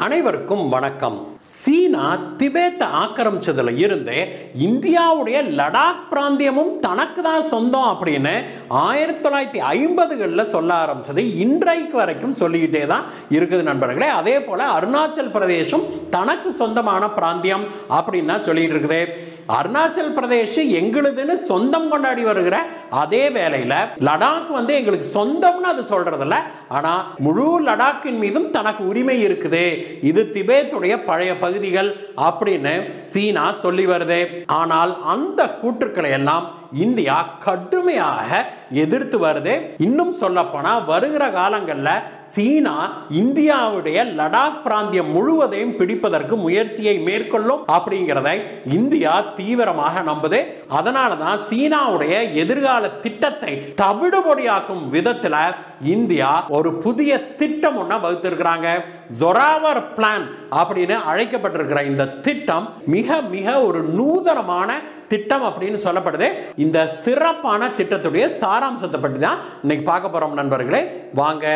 அனைவருக்கும் வணக்கம் சீனா திபேத்தை ஆக்கிரமிச்சதுல இருந்து இந்தியாவுடைய லடாக் பிராந்தியமும் தனக்கு தான் சொந்தம் அப்படின்னு ஆயிரத்தி தொள்ளாயிரத்தி ஐம்பதுகளில் சொல்ல ஆரம்பிச்சது இன்றைக்கு வரைக்கும் சொல்லிக்கிட்டே தான் இருக்குது நண்பர்களே அதே போல அருணாச்சல் பிரதேசம் தனக்கு சொந்தமான பிராந்தியம் அப்படின்னு தான் சொல்லிட்டு இருக்குது அருணாச்சல் பிரதேஷ் எங்களுதுன்னு சொந்தம் கொண்டாடி வருகிற அதே வேளையில் லடாக் வந்து எங்களுக்கு சொந்தம்னு அது சொல்றதில்ல ஆனா முழு லடாக்கின் மீதும் தனக்கு உரிமை இருக்குது இது திபேத்துடைய பழைய பகுதிகள் அப்படின்னு சீனா சொல்லி வருது ஆனால் அந்த கூற்றுக்களை எல்லாம் இந்தியா கடுமையாக எதிர்த்து வருது இன்னும் சொல்லப்போனா வருகிற காலங்களில் சீனா இந்தியாவுடைய லடாக் பிராந்தியம் முழுவதையும் பிடிப்பதற்கு முயற்சியை மேற்கொள்ளும் அப்படிங்கிறதை இந்தியா தீவிரமாக நம்புது அதனால தான் சீனாவுடைய எதிர்கால திட்டத்தை தவிடுபொடியாக்கும் விதத்தில் இந்தியா ஒரு புதிய திட்டம் ஒன்றை வகுத்திருக்கிறாங்க ஜொராவர் பிளான் அப்படின்னு அழைக்கப்பட்டிருக்கிற இந்த திட்டம் மிக மிக ஒரு நூதனமான திட்டம் அப்படின்னு சொல்லப்படுது இந்த சிறப்பான திட்டத்துடைய சாராம்சத்தை பற்றி தான் இன்னைக்கு பார்க்க போறோம் நண்பர்களே வாங்க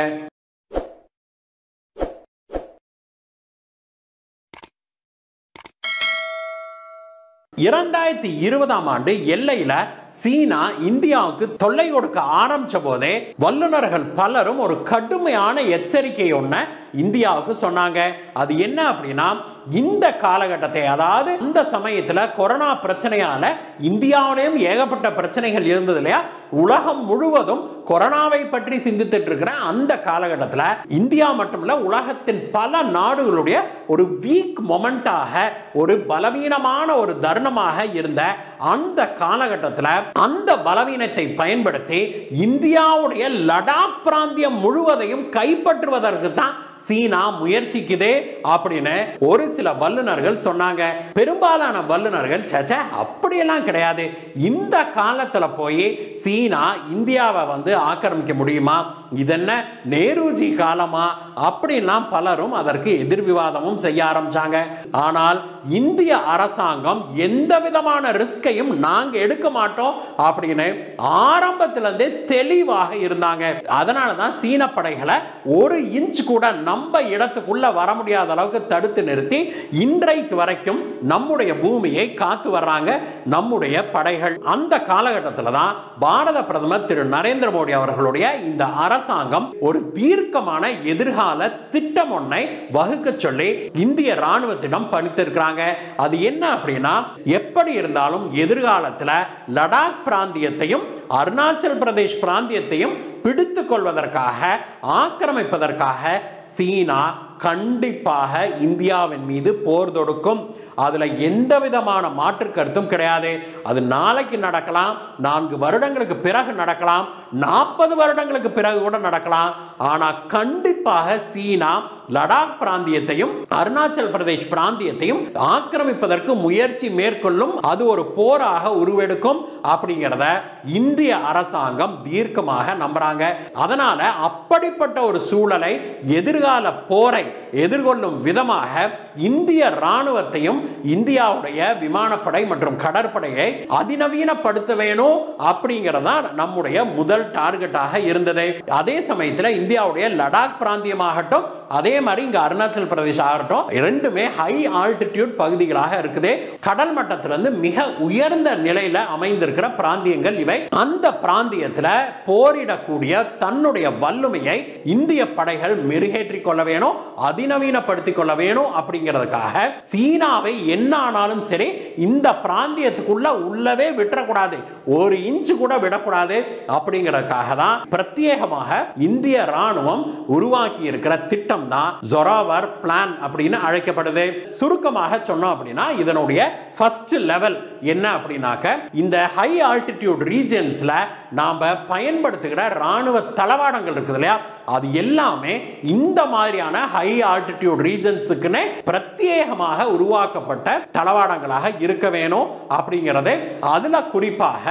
இரண்டாயிரத்தி இருபதாம் ஆண்டு எல்லையில சீனா இந்தியாவுக்கு தொல்லை கொடுக்க ஆரம்பிச்ச போதே வல்லுநர்கள் பலரும் ஒரு கடுமையான எச்சரிக்கை ஒன்றை இந்தியாவுக்கு சொன்னாங்க அது என்ன அப்படின்னா இந்த காலகட்டத்தை அதாவது இந்த சமயத்தில் கொரோனா பிரச்சனையால இந்தியாவிலையும் ஏகப்பட்ட பிரச்சனைகள் இருந்தது இல்லையா உலகம் முழுவதும் கொரோனாவை பற்றி சிந்தித்துட்டு இருக்கிற அந்த காலகட்டத்தில் இந்தியா மட்டுமல்ல உலகத்தின் பல நாடுகளுடைய ஒரு வீக் மொமெண்டாக ஒரு பலவீனமான ஒரு தருணமாக இருந்த அந்த காலகட்டத்தில் அந்த பலவீனத்தை பயன்படுத்தி இந்தியாவுடைய லடாக் பிராந்தியம் முழுவதையும் கைப்பற்றுவதற்கு தான் சீனா முயற்சிக்குதே அப்படின்னு ஒரு சில வல்லுநர்கள் சொன்னாங்க பெரும்பாலான வல்லுநர்கள் சச்ச அப்படியெல்லாம் கிடையாது இந்த காலத்துல போய் சீனா இந்தியாவை வந்து ஆக்கிரமிக்க முடியுமா இதென்ன நேருஜி காலமா அப்படின்லாம் பலரும் அதற்கு எதிர் விவாதமும் செய்ய ஆரம்பிச்சாங்க ஆனால் இந்திய அரசாங்கம் எந்த விதமான ரிஸ்கையும் நாங்க எடுக்க மாட்டோம் அப்படின்னு ஆரம்பத்திலிருந்தே தெளிவாக இருந்தாங்க அதனால தான் சீன படைகளை ஒரு இன்ச் கூட நம்ம இடத்துக்குள்ள வர முடியாத அளவுக்கு தடுத்து நிறுத்தி இன்றைக்கு வரைக்கும் நம்முடைய பூமியை காத்து வர்றாங்க நம்முடைய படைகள் அந்த காலகட்டத்தில் தான் பாரத பிரதமர் திரு நரேந்திர மோடி அவர்களுடைய இந்த அரசாங்கம் ஒரு தீர்க்கமான எதிர்கால திட்டம் ஒன்றை வகுக்க சொல்லி இந்திய ராணுவத்திடம் பணித்திருக்கிறாங்க அது என்ன அப்படின்னா எப்படி இருந்தாலும் எதிர்காலத்தில் லடாக் பிராந்தியத்தையும் அருணாச்சல் பிரதேஷ் பிராந்தியத்தையும் பிடித்துக் கொள்வதற்காக ஆக்கிரமிப்பதற்காக சீனா கண்டிப்பாக இந்தியாவின் மீது போர் தொடுக்கும் அதுல எந்த விதமான மாற்று கருத்தும் கிடையாது அது நாளைக்கு நடக்கலாம் நான்கு வருடங்களுக்கு பிறகு நடக்கலாம் நாற்பது வருடங்களுக்கு பிறகு கூட நடக்கலாம் ஆனா கண்டிப்பாக சீனா லடாக் பிராந்தியத்தையும் அருணாச்சல் பிரதேஷ் பிராந்தியத்தையும் ஆக்கிரமிப்பதற்கு முயற்சி மேற்கொள்ளும் அது ஒரு போராக உருவெடுக்கும் அப்படிங்கிறத இந்திய அரசாங்கம் தீர்க்கமாக நம்புறாங்க அதனால அப்படிப்பட்ட ஒரு சூழலை எதிர்கால போரை எதிர்கொள்ளும் விதமாக இந்திய ராணுவத்தையும் இந்தியாவுடைய விமானப்படை மற்றும் கடற்படையை அதிநவீனப்படுத்த வேணும் அப்படிங்கிறதா நம்முடைய முதல் டார்கெட்டாக இருந்தது அதே சமயத்தில் இந்தியாவுடைய லடாக் பிராந்தியமாகட்டும் அதே மாதிரி இங்க அருணாச்சல் பிரதேஷ் ஆகட்டும் இரண்டுமே ஹை ஆல்டிடியூட் பகுதிகளாக இருக்குது கடல் மட்டத்திலிருந்து மிக உயர்ந்த நிலையில அமைந்திருக்கிற பிராந்தியங்கள் இவை அந்த பிராந்தியத்தில் போரிடக்கூடிய தன்னுடைய வல்லுமையை இந்திய படைகள் மெருகேற்றிக் கொள்ள வேணும் அதிநவீனப்படுத்திக் கொள்ள வேணும் அப்படிங்கிறதுக்காக சீனாவை என்ன ஆனாலும் சரி இந்த பிராந்தியத்துக்குள்ள உள்ளவே விட்டுறக்கூடாது ஒரு இன்ச்சு கூட விடக்கூடாது அப்படிங்கிறதுக்காக தான் பிரத்யேகமாக இந்திய ராணுவம் உருவாக்கி இருக்கிற திட்டம் தான் ஜொராவர் பிளான் அப்படின்னு அழைக்கப்படுது சுருக்கமாக சொன்னோம் அப்படின்னா இதனுடைய ஃபர்ஸ்ட் லெவல் என்ன அப்படின்னாக்க இந்த ஹை ஆல்டிடியூட் ரீஜன்ஸ்ல நாம பயன்படுத்துகிற ராணுவ தளவாடங்கள் இருக்குது இல்லையா அது எல்லாமே இந்த மாதிரியான ஹை ஆல்டிடியூட் ரீஜன்ஸுக்குன்னு பிரத்யேகமாக உருவாக்கப்பட்ட தளவாடங்களாக இருக்க வேணும் அப்படிங்கிறது அதுல குறிப்பாக tank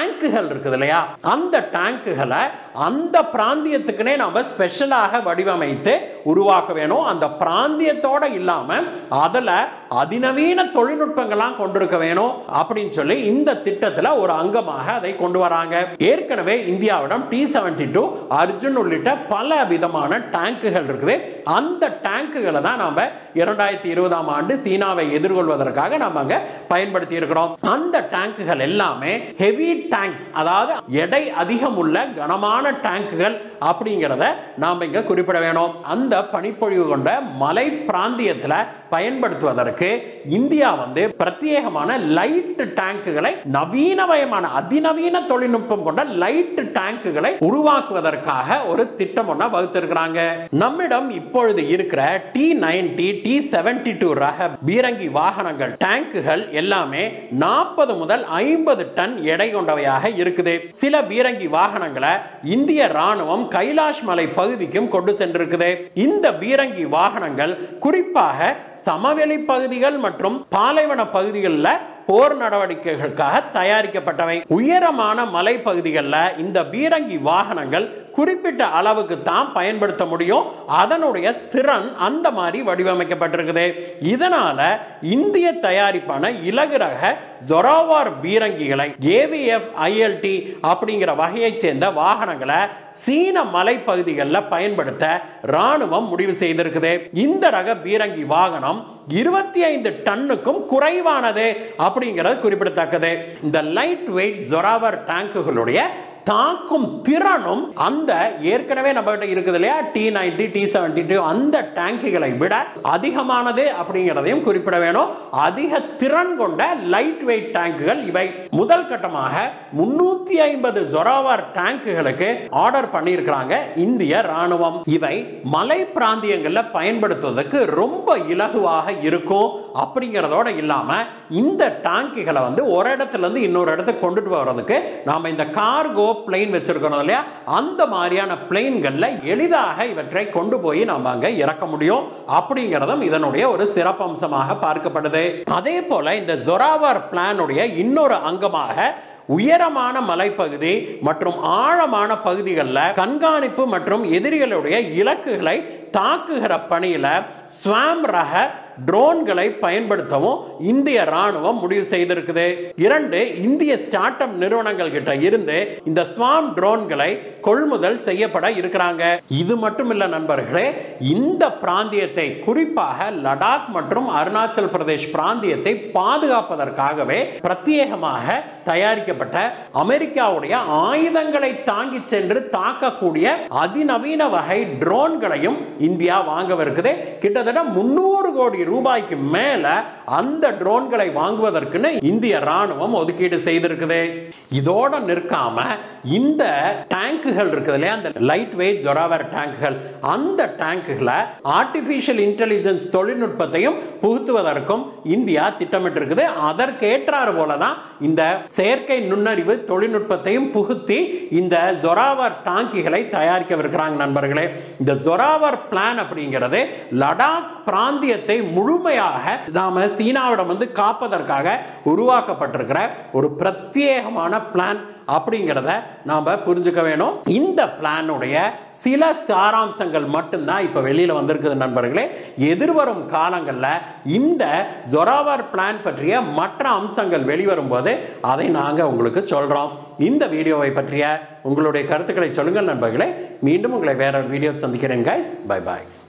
டேங்குகள் இருக்குது இல்லையா அந்த டேங்குகளை அந்த பிராந்தியத்துக்குனே நம்ம ஸ்பெஷலாக வடிவமைத்து உருவாக்க வேணும் அந்த பிராந்தியத்தோட இல்லாம அதுல அதிநவீன தொழில்நுட்பங்கள்லாம் கொண்டிருக்க வேணும் அப்படின்னு சொல்லி இந்த திட்டத்துல ஒரு அங்கமாக அதை கொண்டு வராங்க ஏற்கனவே இந்தியாவிடம் டி செவன்டி டூ அர்ஜுன் உள்ளிட்ட பல விதமான டேங்குகள் இருக்குது அந்த டேங்குகளை தான் நாம இரண்டாயிரத்தி இருபதாம் ஆண்டு சீனாவை எதிர்கொள்வதற்காக நம்ம அங்க பயன்படுத்தி இருக்கிறோம் அந்த டேங்குகள் எல்லாமே ஹெவி டேங்க்ஸ் அதாவது எடை அதிகம் உள்ள கனமான டேங்குகள் அப்படிங்கிறத நாம் இங்க குறிப்பிட வேணும் அந்த பனிப்பொழிவு கொண்ட மலை பிராந்தியத்தில் பயன்படுத்துவதற்கு இந்தியா வந்து பிரத்யேகமான லைட் டேங்குகளை நவீனமயமான அதிநவீன தொழில்நுட்பம் கொண்ட லைட் டேங்குகளை உருவாக்குவதற்காக ஒரு திட்டம் ஒன்றை வகுத்திருக்கிறாங்க நம்மிடம் இப்பொழுது இருக்கிற T ninety T seventy two ரக பீரங்கி வாகனங்கள் டேங்குகள் எல்லாமே நாற்பது முதல் ஐம்பது டன் எடை கொண்டவையாக இருக்குது சில பீரங்கி வாகனங்களை இந்திய ராணுவம் கைலாஷ் மலை பகுதிக்கும் கொண்டு சென்றிருக்குது இந்த பீரங்கி வாகனங்கள் குறிப்பாக சமவெளி பகுதிகள் மற்றும் பாலைவன பகுதிகளில் போர் நடவடிக்கைகளுக்காக தயாரிக்கப்பட்டவை உயரமான மலை பகுதிகளில் இந்த பீரங்கி வாகனங்கள் குறிப்பிட்ட அளவுக்கு தான் பயன்படுத்த முடியும் அதனுடைய திறன் அந்த மாதிரி வடிவமைக்கப்பட்டிருக்குது இதனால இந்திய தயாரிப்பான இலகு ரக ஜொராவார் பீரங்கிகளை ஏவிஎஃப் ஐஎல்டி அப்படிங்கிற வகையைச் சேர்ந்த வாகனங்களை சீன மலைப்பகுதிகளில் பயன்படுத்த ராணுவம் முடிவு செய்திருக்குது இந்த ரக பீரங்கி வாகனம் இருபத்தி ஐந்து டன்னுக்கும் குறைவானது அப்படிங்கிறது குறிப்பிடத்தக்கது இந்த லைட் வெயிட் ஜொராவர் டேங்குகளுடைய தாக்கும் திறனும் அந்த ஏற்கனவே நம்ம கிட்ட இருக்குது இல்லையா T ninety T seventy two அந்த டேங்குகளை விட அதிகமானது அப்படிங்கிறதையும் குறிப்பிட வேணும் அதிக திறன் கொண்ட லைட் வெயிட் டேங்குகள் இவை முதல் கட்டமாக முன்னூத்தி ஐம்பது ஜொராவார் டேங்குகளுக்கு ஆர்டர் பண்ணியிருக்கிறாங்க இந்திய ராணுவம் இவை மலை பிராந்தியங்களில் பயன்படுத்துவதற்கு ரொம்ப இலகுவாக இருக்கும் அப்படிங்கிறதோட இல்லாம இந்த டேங்குகளை வந்து ஒரு இடத்துல இருந்து இன்னொரு இடத்துக்கு கொண்டுட்டு வர்றதுக்கு நாம இந்த கார்கோ பிளெயின் வச்சிருக்கிறோம் இல்லையா அந்த மாதிரியான பிளெயின்கள்ல எளிதாக இவற்றை கொண்டு போய் நாம அங்க இறக்க முடியும் அப்படிங்கிறதும் இதனுடைய ஒரு சிறப்பம்சமாக பார்க்கப்படுது அதே போல இந்த ஜொராவார் பிளானுடைய இன்னொரு அங்கமாக உயரமான மலைப்பகுதி மற்றும் ஆழமான பகுதிகளில் கண்காணிப்பு மற்றும் எதிரிகளுடைய இலக்குகளை தாக்குகிற பணியில ஸ்வாம் ரக ட்ரோன்களை பயன்படுத்தவும் இந்திய ராணுவம் முடிவு செய்திருக்குது இரண்டு இந்திய ஸ்டார்ட் அப் நிறுவனங்கள் கிட்ட இருந்து இந்த ஸ்வாம் ட்ரோன்களை கொள்முதல் செய்யப்பட இருக்கிறாங்க இது மட்டும் இல்ல நண்பர்களே இந்த பிராந்தியத்தை குறிப்பாக லடாக் மற்றும் அருணாச்சல் பிரதேஷ் பிராந்தியத்தை பாதுகாப்பதற்காகவே பிரத்யேகமாக தயாரிக்கப்பட்ட அமெரிக்காவுடைய ஆயுதங்களை தாங்கி சென்று தாக்கக்கூடிய அதிநவீன வகை ட்ரோன்களையும் இந்தியா வாங்கவிருக்குது கிட்டத்தட்ட முன்னூறு கோடி ரூபாய்க்கு மேல அந்த ட்ரோன்களை வாங்குவதற்குன்னு இந்திய ராணுவம் ஒதுக்கீடு செய்திருக்குது இதோட நிற்காம இந்த டேங்குகள் இருக்குது இல்லையா அந்த லைட் வெயிட் ஜொராவர் டேங்குகள் அந்த டேங்குகளை ஆர்டிஃபிஷியல் இன்டெலிஜென்ஸ் தொழில்நுட்பத்தையும் புகுத்துவதற்கும் இந்தியா திட்டமிட்டிருக்குது அதற்கேற்றாறு போல தான் இந்த செயற்கை நுண்ணறிவு தொழில்நுட்பத்தையும் புகுத்தி இந்த ஜொராவர் டாங்கிகளை தயாரிக்கவிருக்கிறாங்க நண்பர்களே இந்த ஜொராவர் பிளான் அப்படிங்கிறது லடாக் பிராந்தியத்தை முழுமையாக நாம சீனாவிடம் வந்து காப்பதற்காக உருவாக்கப்பட்டிருக்கிற ஒரு பிரத்யேகமான பிளான் அப்படிங்கிறத நாம புரிஞ்சுக்க வேணும் இந்த பிளானுடைய சில சாராம்சங்கள் மட்டும்தான் இப்போ வெளியில் வந்திருக்குது நண்பர்களே எதிர்வரும் காலங்களில் இந்த ஜொராவர் பிளான் பற்றிய மற்ற அம்சங்கள் வெளிவரும் போது அதை நாங்கள் உங்களுக்கு சொல்கிறோம் இந்த வீடியோவை பற்றிய உங்களுடைய கருத்துக்களை சொல்லுங்கள் நண்பர்களே மீண்டும் உங்களை வேற ஒரு வீடியோ சந்திக்கிறேன் கைஸ் பை பாய்